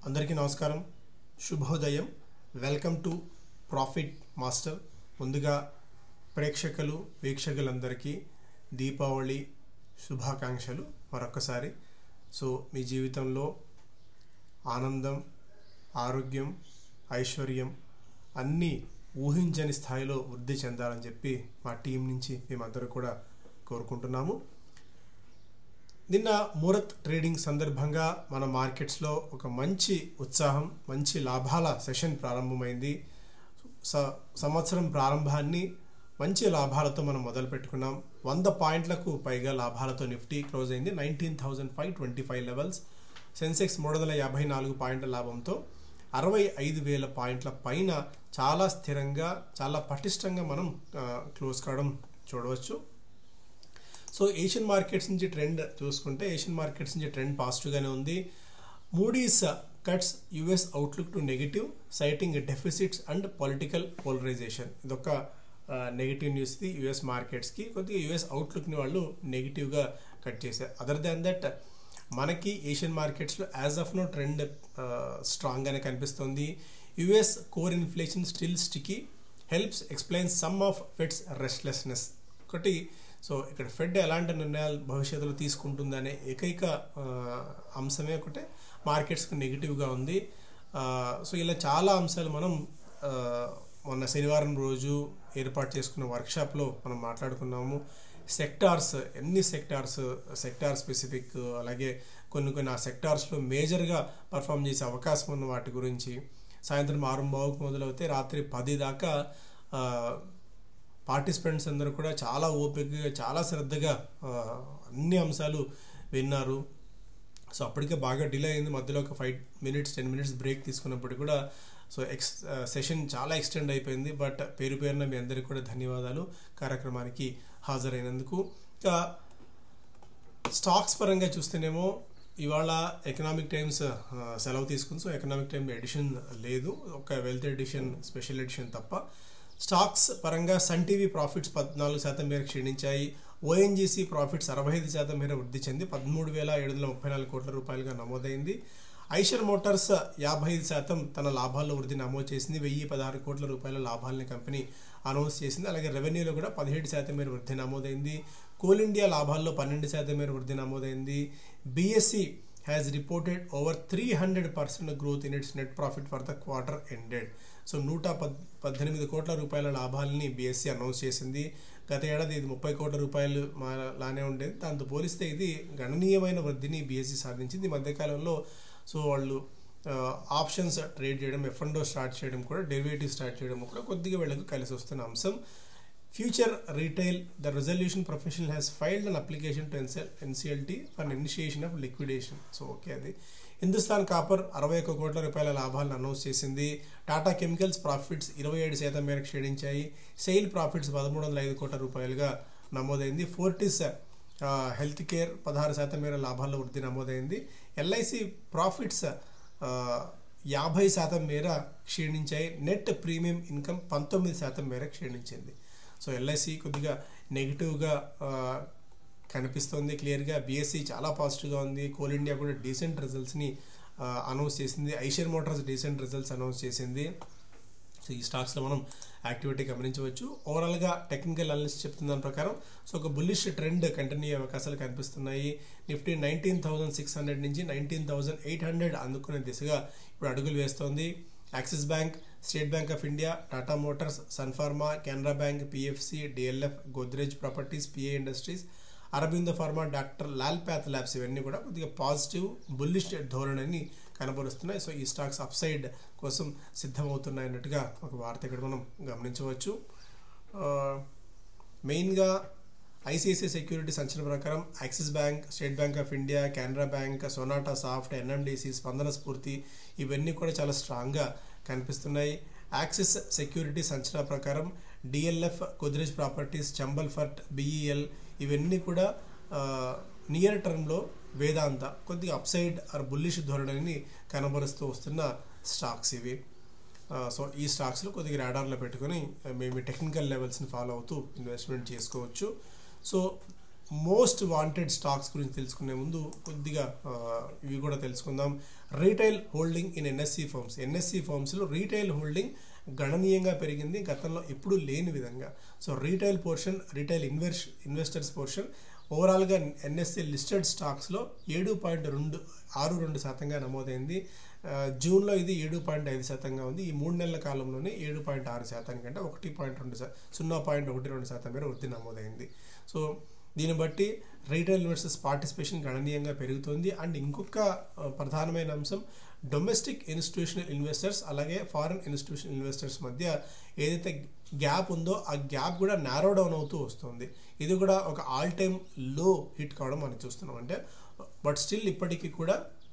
అందరికీ నమస్కారం శుభోదయం వెల్కమ్ టు ప్రాఫిట్ మాస్టర్ ముందుగా ప్రేక్షకులు వీక్షకులందరికీ దీపావళి శుభాకాంక్షలు మరొకసారి సో మీ జీవితంలో ఆనందం ఆరోగ్యం ఐశ్వర్యం అన్నీ ఊహించని స్థాయిలో వృద్ధి చెందాలని చెప్పి మా టీం నుంచి మేమందరూ కూడా కోరుకుంటున్నాము నిన్న ముహూర్త్ ట్రేడింగ్ సందర్భంగా మన మార్కెట్స్లో ఒక మంచి ఉత్సాహం మంచి లాభాల సెషన్ ప్రారంభమైంది స- సంవత్సరం ప్రారంభాన్ని మంచి లాభాలతో మనం మొదలు పెట్టుకున్నాం వంద పాయింట్లకు పైగా లాభాలతో నిఫ్టీ క్లోజ్ అయింది nineteen thousand five twenty five levels Sensex మూడు వందల యాభై నాలుగు పాయింట్ల లాభంతో అరవై ఐదు వేల పాయింట్ల పైన చాలా స్థిరంగా చాలా పటిష్టంగా మనం ఆ, క్లోజ్ కావడం చూడవచ్చు సో ఏషియన్ మార్కెట్స్ నుంచి ట్రెండ్ చూసుకుంటే ఏషియన్ మార్కెట్స్ నుంచి ట్రెండ్ పాజిటివ్గానే ఉంది Moody's cuts US outlook to negative citing deficits and political polarisation ఇదొక నెగిటివ్ న్యూస్ ఇది యుఎస్ మార్కెట్స్కి కొద్దిగా యుఎస్ అవుట్లుక్ని వాళ్ళు నెగిటివ్గా కట్ చేశారు అదర్ దాన్ దట్ మనకి ఏషియన్ మార్కెట్స్లో యాజ్ ఆఫ్ నో ట్రెండ్ స్ట్రాంగ్గానే కనిపిస్తుంది US core inflation still sticky helps explain some of Fed's restlessness ఒకటి సో ఇక్కడ ఫెడ్ ఎలాంటి నిర్ణయాలు భవిష్యత్తులో తీసుకుంటుందనే ఏకైక ఆ, అంశమే ఒకటే మార్కెట్స్కి నెగిటివ్గా ఉంది ఆ, సో ఇలా చాలా అంశాలు మనం ఆ, మొన్న శనివారం రోజు ఏర్పాటు చేసుకున్న వర్క్షాప్లో మనం మాట్లాడుకున్నాము సెక్టార్స్ ఎన్ని సెక్టార్స్ సెక్టార్ స్పెసిఫిక్ అలాగే కొన్ని కొన్ని ఆ సెక్టార్స్లో మేజర్గా పర్ఫామ్ చేసే అవకాశం ఉన్న వాటి గురించి సాయంత్రం ఆరు బావుకు మొదలవుతే రాత్రి పది దాకా ఆ, పార్టిసిపెంట్స్ అందరూ కూడా చాలా ఓపికగా చాలా శ్రద్ధగా ఆ, అన్ని అంశాలు విన్నారు సో అప్పటికే బాగా డిలే అయింది మధ్యలో ఒక five minutes ten minutes break తీసుకున్నప్పుడు కూడా సో ఎక్స్ సెషన్ చాలా ఎక్స్టెండ్ అయిపోయింది బట్ పేరు పేరున మీ అందరికీ కూడా ధన్యవాదాలు కార్యక్రమానికి హాజరైనందుకు ఇంకా స్టాక్స్ పరంగా చూస్తేనేమో ఇవాళ ఎకనామిక్ టైమ్స్ ఆ, సెలవు తీసుకుంది సో ఎకనామిక్ టైమ్ ఎడిషన్ లేదు ఒక వెల్త్ ఎడిషన్ స్పెషల్ ఎడిషన్ తప్ప స్టాక్స్ పరంగా సన్ టీవీ ప్రాఫిట్స్ పద్నాలుగు శాతం మేర క్షీణించాయి ఓఎన్జీసీ ప్రాఫిట్స్ అరవై ఐదు శాతం మేర వృద్ధి చెంది పదమూడు వేల ఏడు వందల ముప్పై నాలుగు కోట్ల రూపాయలుగా నమోదైంది ఐషర్ మోటార్స్ యాభై ఐదు శాతం తన లాభాల్లో వృద్ధి నమోదు చేసింది వెయ్యి పదహారు కోట్ల రూపాయల లాభాలని కంపెనీ అనౌన్స్ చేసింది అలాగే రెవెన్యూలో కూడా పదిహేడు శాతం మేర వృద్ధి నమోదైంది కోల్ ఇండియా లాభాల్లో పన్నెండు శాతం మేర వృద్ధి నమోదైంది BSC has reported over three hundred percent growth in its net profit for the quarter ended so నూట పద్ పద్దెనిమిది కోట్ల రూపాయల లాభాలని బీఎస్సీ అనౌన్స్ చేసింది గత ఏడాది ఇది ముప్పై కోట్ల రూపాయలు మా లానే ఉండేది దాంతో పోలిస్తే ఇది గణనీయమైన వృద్ధిని బీఎస్సీ సాధించింది ఈ మధ్యకాలంలో సో వాళ్ళు ఆప్షన్స్ ట్రేడ్ చేయడం ఎఫ్ అండ్ స్టార్ట్ చేయడం కూడా డెరివేటివ్ స్టార్ట్ చేయడం కూడా కొద్దిగా వీళ్ళకు కలిసి వస్తున్న అంశం future retail the resolution professional has filed an application to ఎన్సెల్ NCLT for initiation of liquidation so okay అది హిందుస్థాన్ కాపర్ అరవై ఒక్క కోట్ల రూపాయల లాభాలను అనౌన్స్ చేసింది టాటా కెమికల్స్ ప్రాఫిట్స్ ఇరవై ఏడు శాతం మేరకు క్షీణించాయి సెయిల్ ప్రాఫిట్స్ పదమూడు వందల ఐదు కోట్ల రూపాయలుగా నమోదైంది ఫోర్టిస్ ఆ, హెల్త్ కేర్ పదహారు శాతం మేర లాభాల్లో వృద్ధి నమోదైంది ఎల్ఐసి ప్రాఫిట్స్ ఆ, యాభై శాతం మేర క్షీణించాయి నెట్ ప్రీమియం ఇన్కమ్ పంతొమ్మిది శాతం మేర క్షీణించింది సో ఎల్ఐసి కొద్దిగా నెగిటివ్గా ఆ, కనిపిస్తోంది క్లియర్గా బీఎస్సీ చాలా పాజిటివ్గా ఉంది కోల్ ఇండియా కూడా డీసెంట్ రిజల్ట్స్ని అనౌన్స్ చేసింది Eicher Motors decent results announce చేసింది సో ఈ స్టాక్స్లో మనం యాక్టివిటీ గమనించవచ్చు ఓవరాల్గా టెక్నికల్ అనలిస్ట్ చెప్తున్న దాని ప్రకారం సో ఒక బుల్లిష్ ట్రెండ్ కంటిన్యూ అయ్యే అవకాశాలు కనిపిస్తున్నాయి Nifty nineteen thousand six hundred నుంచి నైన్టీన్ థౌసండ్ ఎయిట్ హండ్రెడ్ అందుకునే దిశగా ఇప్పుడు అడుగులు వేస్తోంది Axis Bank State bank of India Tata Motors Sun Pharma Canara bank PFC DLF Godrej properties PA industries Aurobindo pharma doctor Lal path labs ఇవన్నీ కూడా కొద్దిగా పాజిటివ్ బుల్లిష్ ధోరణిని కనబరుస్తున్నాయి సో ఈ స్టాక్స్ అప్ సైడ్ కోసం సిద్ధమవుతున్నాయి అన్నట్టుగా ఒక వార్త ఇక్కడ మనం గమనించవచ్చు ఆ, మెయిన్గా ఐసిఐసిఐ సెక్యూరిటీస్ అంచనా ప్రకారం Axis Bank State bank of India Canara bank Sonata soft NMDC Spandana Sphoorty ఇవన్నీ కూడా చాలా స్ట్రాంగ్గా కనిపిస్తున్నాయి యాక్సిస్ సెక్యూరిటీస్ అంచనా ప్రకారం DLF Godrej properties Chambal fert BEL ఇవన్నీ కూడా నియర్ టర్మ్లో వేదాంత కొద్దిగా అప్సైడ్ ఆర్ బుల్లిష్ ధోరణిని కనబరుస్తూ వస్తున్న స్టాక్స్ ఇవి సో ఈ స్టాక్స్లో కొద్దిగా రాడార్లో పెట్టుకొని మేము టెక్నికల్ లెవెల్స్ని ఫాలో అవుతూ ఇన్వెస్ట్మెంట్ చేసుకోవచ్చు సో మోస్ట్ వాంటెడ్ స్టాక్స్ గురించి తెలుసుకునే ముందు కొద్దిగా ఆ, ఇవి కూడా తెలుసుకుందాం retail holding in NSC firms NSC ఫర్మ్స్లో రీటైల్ హోల్డింగ్ గణనీయంగా పెరిగింది గతంలో ఎప్పుడూ లేని విధంగా so retail portion retail invest investors portion ఓవరాల్గా ఎన్ఎస్సి లిస్టెడ్ స్టాక్స్లో ఏడు పాయింట్ రెండు ఆరు రెండు శాతంగా నమోదైంది ఆ, జూన్లో ఇది ఏడు పాయింట్ ఐదు శాతంగా ఉంది ఈ మూడు నెలల కాలంలోనే ఏడు పాయింట్ ఆరు శాతం కంటే ఒకటి పాయింట్ రెండు శా సున్నా పాయింట్ ఒకటి రెండు శాతం మేర వృద్ధి నమోదైంది సో దీన్ని బట్టి రీటైల్ ఇన్వెస్టర్స్ పార్టిసిపేషన్ గణనీయంగా పెరుగుతుంది అండ్ ఇంకొక ఆ, ప్రధానమైన అంశం డొమెస్టిక్ ఇన్స్టిట్యూషనల్ ఇన్వెస్టర్స్ అలాగే ఫారిన్ ఇన్స్టిట్యూషనల్ ఇన్వెస్టర్స్ మధ్య ఏదైతే గ్యాప్ ఉందో ఆ గ్యాప్ కూడా నారో డౌన్ అవుతూ వస్తుంది ఇది కూడా ఒక ఆల్ టైమ్ లో హిట్ కావడం మనం చూస్తున్నాం అంటే బట్ స్టిల్ ఇప్పటికీ కూడా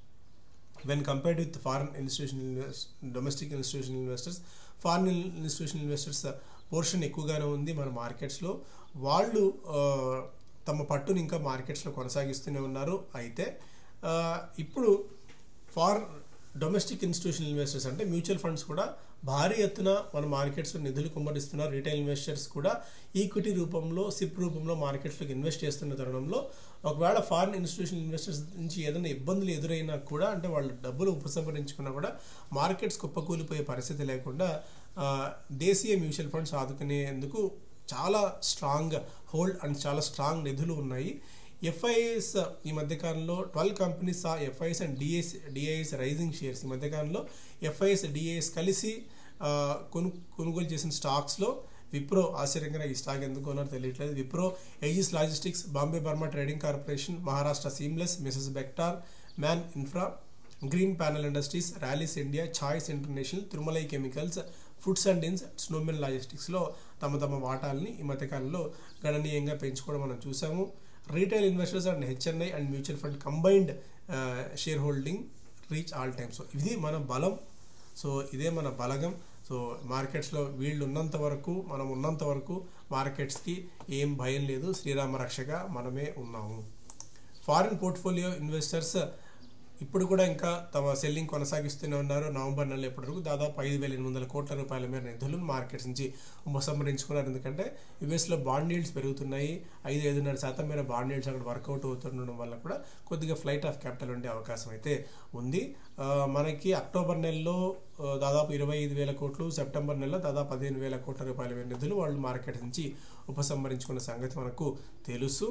when compared with foreign institutional invest domestic institutional investors foreign institutional investors portion ఎక్కువగానే ఉంది మన మార్కెట్స్లో వాళ్ళు ఆ, తమ పట్టుని ఇంకా మార్కెట్స్లో కొనసాగిస్తూనే ఉన్నారు అయితే ఆ, ఇప్పుడు ఫార్ డొమెస్టిక్ ఇన్స్టిట్యూషనల్ ఇన్వెస్టర్స్ అంటే మ్యూచువల్ ఫండ్స్ కూడా భారీ ఎత్తున మన మార్కెట్స్లో నిధులు కుమ్మరిస్తున్నారు రీటైల్ ఇన్వెస్టర్స్ కూడా ఈక్విటీ రూపంలో సిప్ రూపంలో మార్కెట్స్లోకి ఇన్వెస్ట్ చేస్తున్న తరుణంలో ఒకవేళ ఫారిన్ ఇన్స్టిట్యూషనల్ ఇన్వెస్టర్స్ నుంచి ఏదైనా ఇబ్బందులు ఎదురైనా కూడా అంటే వాళ్ళు డబ్బులు ఉపసంహరించుకున్నా కూడా మార్కెట్స్ కుప్పకూలిపోయే పరిస్థితి లేకుండా ఆ, దేశీయ మ్యూచువల్ ఫండ్స్ ఆదుకునేందుకు చాలా స్ట్రాంగ్ హోల్డ్ అండ్ చాలా స్ట్రాంగ్ నిధులు ఉన్నాయి ఎఫ్ఐఎస్ ఈ మధ్యకాలంలో ట్వెల్వ్ కంపెనీస్ ఆ FIS and DS DIS rising shares ఈ మధ్యకాలంలో ఎఫ్ఐఎస్ డిఐఎస్ కలిసి ఆ, కొను కొనుగోలు చేసిన స్టాక్స్లో విప్రో ఆశ్చర్యంగా ఈ స్టాక్ ఎందుకు కొన్నారో తెలియట్లేదు Wipro Aegis logistics Bombay Burmah trading corporation Maharashtra seamless Mrs Bector Man Infra Greenpanel industries Rallis India Choice International Tirumalai chemicals foods and ఇన్స్ స్నోమెన్ లాజిస్టిక్స్లో తమ తమ వాటాలని ఈ మధ్యకాలంలో గణనీయంగా పెంచుకోవడం మనం చూసాము retail investors and HNI and mutual fund combined shareholding reach all time so ఇది మన బలం సో ఇదే మన బలగం సో మార్కెట్స్లో వీళ్ళు ఉన్నంత వరకు మనం ఉన్నంత వరకు మార్కెట్స్కి ఏం భయం లేదు శ్రీరామ రక్షగా మనమే ఉన్నాము ఫారిన్ పోర్ట్ఫోలియో ఇన్వెస్టర్స్ ఇప్పుడు కూడా ఇంకా తమ సెల్లింగ్ కొనసాగిస్తూనే ఉన్నారు నవంబర్ నెల ఇప్పటి వరకు దాదాపు ఐదు వేల ఎనిమిది వందల కోట్ల రూపాయల మేర నిధులను మార్కెట్స్ నుంచి ఉపసంహరించుకున్నారు ఎందుకంటే యుఎస్లో బాండ్ ఈల్డ్స్ పెరుగుతున్నాయి ఐదు ఐదున్నర శాతం మేర బాండ్ ఈల్డ్స్ అక్కడ వర్కౌట్ అవుతుండడం వల్ల కూడా కొద్దిగా ఫ్లైట్ ఆఫ్ క్యాపిటల్ ఉండే అవకాశం అయితే ఉంది ఆ, మనకి అక్టోబర్ నెలలో ఆ, దాదాపు ఇరవై ఐదు వేల కోట్లు సెప్టెంబర్ నెలలో దాదాపు పదిహేను వేల కోట్ల రూపాయల మేర నిధులు వాళ్ళు మార్కెట్ నుంచి ఉపసంహరించుకున్న సంగతి మనకు తెలుసు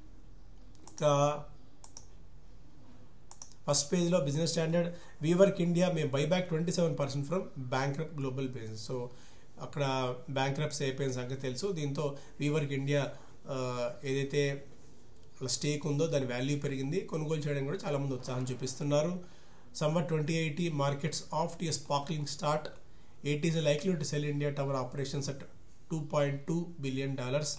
ఇంకా ఫస్ట్ పేజ్లో Business Standard WeWork India may buyback twenty seven percent from bankrupt global business so అక్కడ బ్యాంక్రప్స్ అయిపోయిన సంగతి తెలుసు దీంతో వీవర్క్ ఇండియా ఆ, ఏదైతే స్టేక్ ఉందో దాని వాల్యూ పెరిగింది కొనుగోలు చేయడం కూడా చాలా మంది ఉత్సాహం చూపిస్తున్నారు summer twenty eighty markets of T sparkling start eight is likely to sell India tower operations at two point two billion dollars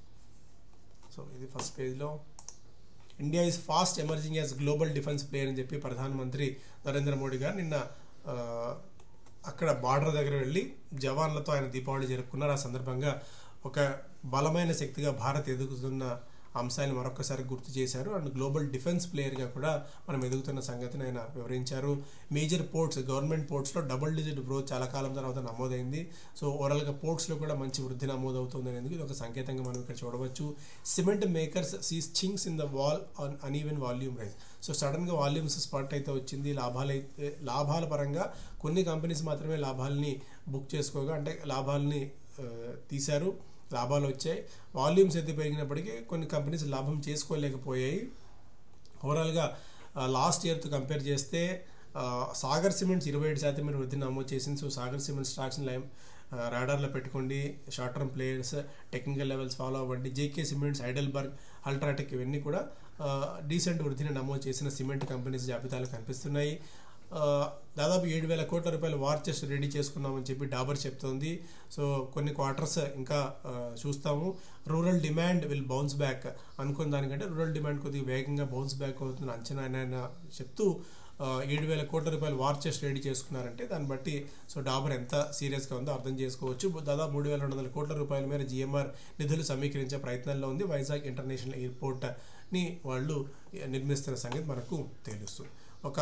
so ఇది ఫస్ట్ పేజ్లో India is fast emerging as global defence player అని చెప్పి ప్రధానమంత్రి నరేంద్ర మోడీ గారు నిన్న ఆ, అక్కడ border దగ్గర వెళ్ళి జవాన్లతో ఆయన దీపావళి జరుపుకున్నారు ఆ సందర్భంగా ఒక బలమైన శక్తిగా భారత్ ఎదుగుతున్న అంశాన్ని మరొకసారి గుర్తు చేశారు అండ్ గ్లోబల్ డిఫెన్స్ ప్లేయర్గా కూడా మనం ఎదుగుతున్న సంగతిని ఆయన వివరించారు మేజర్ పోర్ట్స్ గవర్నమెంట్ పోర్ట్స్లో డబుల్ డిజిట్ గ్రోత్ చాలా కాలం తర్వాత నమోదైంది సో ఓవరాల్గా పోర్ట్స్లో కూడా మంచి వృద్ధి నమోదవుతుంది అనేది ఇది ఒక సంకేతంగా మనం ఇక్కడ చూడవచ్చు cement makers sees chinks in the wall on uneven volume rise so సడన్గా వాల్యూమ్స్ స్పాట్ అయితే వచ్చింది లాభాలు అయితే లాభాల పరంగా కొన్ని కంపెనీస్ మాత్రమే లాభాలని బుక్ చేసుకోగా అంటే లాభాలని ఆ, తీశారు లాభాలు వచ్చాయి వాల్యూమ్స్ అయితే పెరిగినప్పటికీ కొన్ని కంపెనీస్ లాభం చేసుకోలేకపోయాయి ఓవరాల్గా లాస్ట్ ఇయర్తో కంపేర్ చేస్తే ఆ, సాగర్ సిమెంట్స్ ఇరవై ఏడు శాతం మీరు వృద్ధి నమోదు చేసింది సో సాగర్ సిమెంట్ స్టాక్స్ని లైమ్ రాడార్లో పెట్టుకోండి short term players technical levels follow అవ్వండి జేకే సిమెంట్స్ హైడల్బర్గ్ అల్ట్రాటెక్ ఇవన్నీ కూడా డీసెంట్ వృద్ధిని నమోదు చేసిన సిమెంట్ కంపెనీస్ జాబితాలు కనిపిస్తున్నాయి ఆ, దాదాపు ఏడు వేల కోట్ల రూపాయల వార్ చెస్ట్ రెడీ చేసుకున్నామని చెప్పి డాబర్ చెప్తోంది సో కొన్ని క్వార్టర్స్ ఇంకా ఆ, చూస్తాము rural demand will bounce back అనుకున్న దానికంటే రూరల్ డిమాండ్ కొద్దిగా వేగంగా బౌన్స్ బ్యాక్ అవుతుంది అంచనా ఆయన చెప్తూ ఆ, ఏడు వేల కోట్ల రూపాయలు వార్ చెస్ట్ రెడీ చేసుకున్నారంటే దాన్ని బట్టి సో డాబర్ ఎంత సీరియస్గా ఉందో అర్థం చేసుకోవచ్చు దాదాపు మూడు వేల రెండు వందల కోట్ల రూపాయల మేర జిఎంఆర్ నిధులు సమీకరించే ప్రయత్నంలో ఉంది వైజాగ్ ఇంటర్నేషనల్ ఎయిర్పోర్ట్ని వాళ్ళు నిర్మిస్తున్న సంగతి మనకు తెలుసు ఒక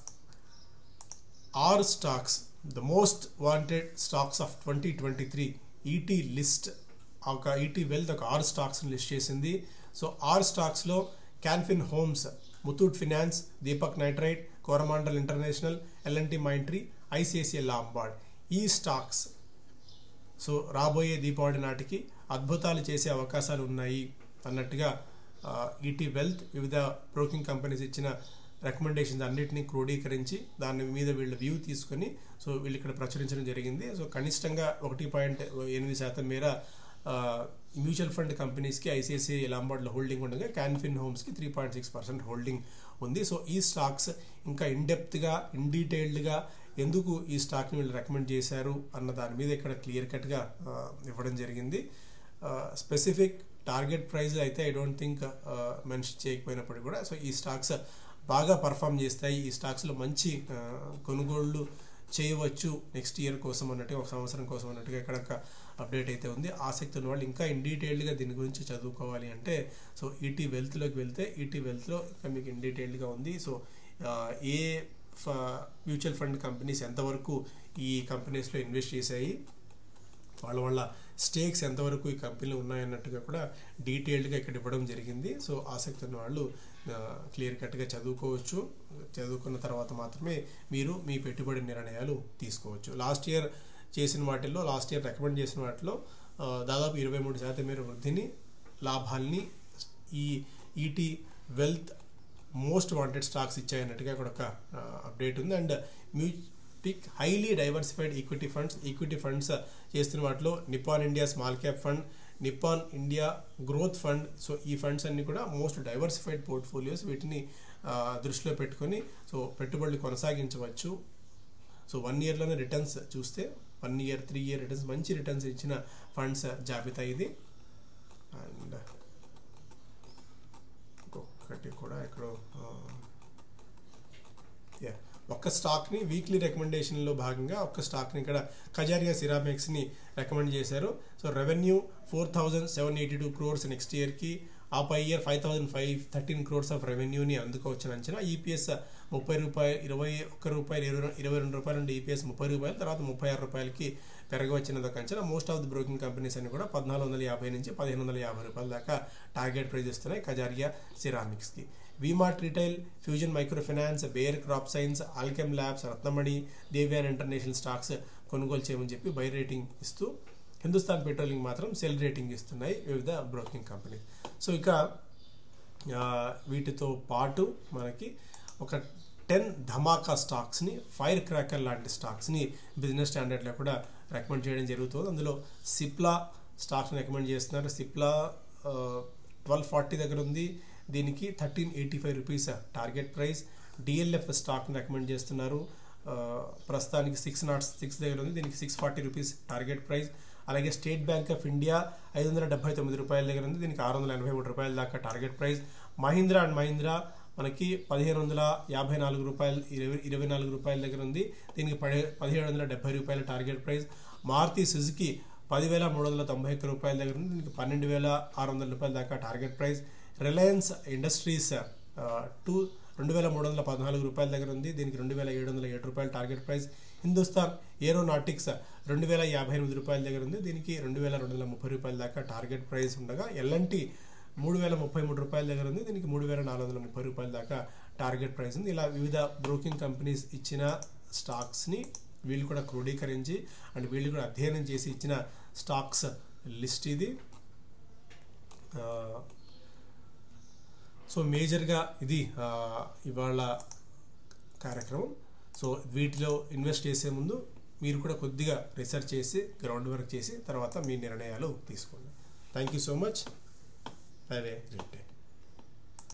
ఆరు stocks the most wanted stocks of twenty twenty three ET list ఒక ఈటీ వెల్త్ ఒక ఆరు స్టాక్స్ని లిస్ట్ చేసింది సో ఆర్ స్టాక్స్లో Canfin homes Muthoot finance Deepak nitrite Coromandel international LNT Mindtree ICICI Lombard ఈ స్టాక్స్ సో రాబోయే దీపావళి నాటికి అద్భుతాలు చేసే అవకాశాలు ఉన్నాయి అన్నట్టుగా ఈటీ వెల్త్ వివిధ బ్రోకింగ్ కంపెనీస్ ఇచ్చిన రికమెండేషన్స్ అన్నిటినీ క్రోడీకరించి దాని మీద వీళ్ళు వ్యూ తీసుకొని సో వీళ్ళు ఇక్కడ ప్రచురించడం జరిగింది సో కనిష్టంగా ఒకటి పాయింట్ ఎనిమిది శాతం మేర మ్యూచువల్ ఫండ్ కంపెనీస్కి ఐసిఐసిఐ లాంబార్డ్లో హోల్డింగ్ ఉండగా క్యాన్ఫిన్ హోమ్స్కి three point six percent holding ఉంది సో ఈ స్టాక్స్ ఇంకా ఇన్డెప్త్గా ఇన్ డీటెయిల్డ్గా ఎందుకు ఈ స్టాక్ని వీళ్ళు రికమెండ్ చేశారు అన్న దాని మీద ఇక్కడ క్లియర్ కట్గా ఇవ్వడం జరిగింది స్పెసిఫిక్ టార్గెట్ ప్రైస్ అయితే ఐ డోంట్ థింక్ మెన్షన్ చేయకపోయినప్పటికీ కూడా సో ఈ స్టాక్స్ బాగా పర్ఫామ్ చేస్తాయి ఈ స్టాక్స్లో మంచి కొనుగోళ్లు చేయవచ్చు నెక్స్ట్ ఇయర్ కోసం అన్నట్టుగా ఒక సంవత్సరం కోసం అన్నట్టుగా ఇక్కడ ఒక అప్డేట్ అయితే ఉంది ఆసక్తి ఉన్న వాళ్ళు ఇంకా ఇన్ డీటెయిల్డ్గా దీని గురించి చదువుకోవాలి అంటే సో ఈటీ వెల్త్లోకి వెళ్తే ఈటీ వెల్త్లో ఇంకా మీకు ఇన్ డీటెయిల్డ్గా ఉంది సో ఏ మ్యూచువల్ ఫండ్ కంపెనీస్ ఎంతవరకు ఈ కంపెనీస్లో ఇన్వెస్ట్ చేశాయి వాళ్ళ వాళ్ళ స్టేక్స్ ఎంతవరకు ఈ కంపెనీలు ఉన్నాయన్నట్టుగా కూడా డీటెయిల్డ్గా ఇక్కడ ఇవ్వడం జరిగింది సో ఆసక్తి ఉన్న వాళ్ళు క్లియర్ కట్గా చదువుకోవచ్చు చదువుకున్న తర్వాత మాత్రమే మీరు మీ పెట్టుబడి నిర్ణయాలు తీసుకోవచ్చు లాస్ట్ ఇయర్ చేసిన వాటిల్లో లాస్ట్ ఇయర్ రికమెండ్ చేసిన వాటిలో దాదాపు ఇరవై మూడు శాతం మేర వృద్ధిని లాభాల్ని ఈ ET wealth most wanted stocks ఇచ్చాయన్నట్టుగా ఇక్కడ ఒక అప్డేట్ ఉంది అండ్ మ్యూ పిక్ highly diversified equity funds equity funds చేస్తున్న వాటిలో Nippon India small cap fund Nippon India growth fund so ఈ ఫండ్స్ అన్ని కూడా మోస్ట్ డైవర్సిఫైడ్ పోర్ట్ఫోలియోస్ వీటిని దృష్టిలో పెట్టుకొని సో పెట్టుబడులు కొనసాగించవచ్చు సో వన్ ఇయర్లోనే రిటర్న్స్ చూస్తే one year three year returns మంచి రిటర్న్స్ ఇచ్చిన ఫండ్స్ జాబితా ఇది అండ్ ఇంకొకటి కూడా ఎక్కడో యా ఒక్క స్టాక్ని వీక్లీ రికమెండేషన్లో భాగంగా ఒక్క స్టాక్ని ఇక్కడ కజారియా సిరామిక్స్ని రికమెండ్ చేశారు so revenue four thousand seven eighty two crores next ఇయర్కి ఆ పై year five thousand five thirteen crores of రెవెన్యూని అందుకోవచ్చిన అంచనా ఈపీఎస్ ముప్పై రూపాయలు ఇరవై ఒక్క రూపాయలు ఇరవై ఇరవై రెండు రూపాయల నుండి ఈపీఎస్ ముప్పై రూపాయలు తర్వాత ముప్పై ఆరు రూపాయలకి పెరగవచ్చినది ఒక అంచనా most of the broking companies అన్ని కూడా పద్నాలుగు వందల యాభై నుంచి పదిహేను వందల యాభై రూపాయల దాకా టార్గెట్ ప్రైస్ ఇస్తున్నాయి కజారియా సిరామిక్స్కి V Mart retail fusion micro finance Bayer crop science Alkem labs Ratnamani Devyani international stocks కొనుగోలు చేయమని చెప్పి బై రేటింగ్ ఇస్తూ హిందుస్థాన్ పెట్రోలింగ్ మాత్రం సెల్ రేటింగ్ ఇస్తున్నాయి వివిధ బ్రోకింగ్ కంపెనీ సో ఇక వీటితో పాటు మనకి ఒక టెన్ ధమాకా స్టాక్స్ని ఫైర్ క్రాకర్ లాంటి స్టాక్స్ని బిజినెస్ స్టాండర్డ్లో కూడా రికమెండ్ చేయడం జరుగుతుంది అందులో సిప్లా స్టాక్స్ని రికమెండ్ చేస్తున్నారు సిప్లా ట్వెల్వ్ ఫార్టీ దగ్గర ఉంది దీనికి thirteen eighty five rupees target price DLF స్టాక్ని రికమెండ్ చేస్తున్నారు ప్రస్తుతానికి సిక్స్ నాట్ సిక్స్ దగ్గర ఉంది దీనికి six forty rupees target price అలాగే స్టేట్ బ్యాంక్ ఆఫ్ ఇండియా ఐదు వందల డెబ్బై తొమ్మిది రూపాయల దగ్గర ఉంది దీనికి ఆరు వందల ఎనభై మూడు రూపాయల దాకా target price Mahindra and Mahindra మనకి పదిహేను వందల యాభై నాలుగు రూపాయలు ఇరవై ఇరవై నాలుగు రూపాయల దగ్గర ఉంది దీనికి పది పదిహేడు వందల డెబ్బై రూపాయల టార్గెట్ ప్రైస్ మారుతి సుజుకి పదివేల మూడు వందల తొంభై ఒక్క రూపాయల దగ్గర ఉంది దీనికి పన్నెండు వేల ఆరు వందల రూపాయల దాకా target price Reliance industries two రెండు వేల మూడు వందల పద్నాలుగు రూపాయల దగ్గర ఉంది దీనికి రెండు వేల ఏడు వందల ఏడు రూపాయల టార్గెట్ ప్రైస్ హిందుస్థాన్ ఏరోనాటిక్స్ రెండు వేల యాభై ఎనిమిది రూపాయల దగ్గర ఉంది దీనికి రెండు వేల రెండు వందల ముప్పై రూపాయల దాకా టార్గెట్ ప్రైస్ ఉండగా ఎల్ఎన్టీ మూడు వేల ముప్పై మూడు రూపాయల దగ్గర ఉంది దీనికి మూడు వేల నాలుగు వందల ముప్పై రూపాయల దాకా టార్గెట్ ప్రైస్ ఉంది ఇలా వివిధ బ్రోకింగ్ కంపెనీస్ ఇచ్చిన స్టాక్స్ని వీళ్ళు కూడా క్రోడీకరించి అండ్ వీళ్ళు కూడా అధ్యయనం చేసి ఇచ్చిన స్టాక్స్ లిస్ట్ ఇది సో మేజర్గా ఇది ఇవాళ కార్యక్రమం సో వీటిలో ఇన్వెస్ట్ చేసే ముందు మీరు కూడా కొద్దిగా రీసెర్చ్ చేసి గ్రౌండ్ వర్క్ చేసి తర్వాత మీ నిర్ణయాలు తీసుకోండి thank you so much have a great day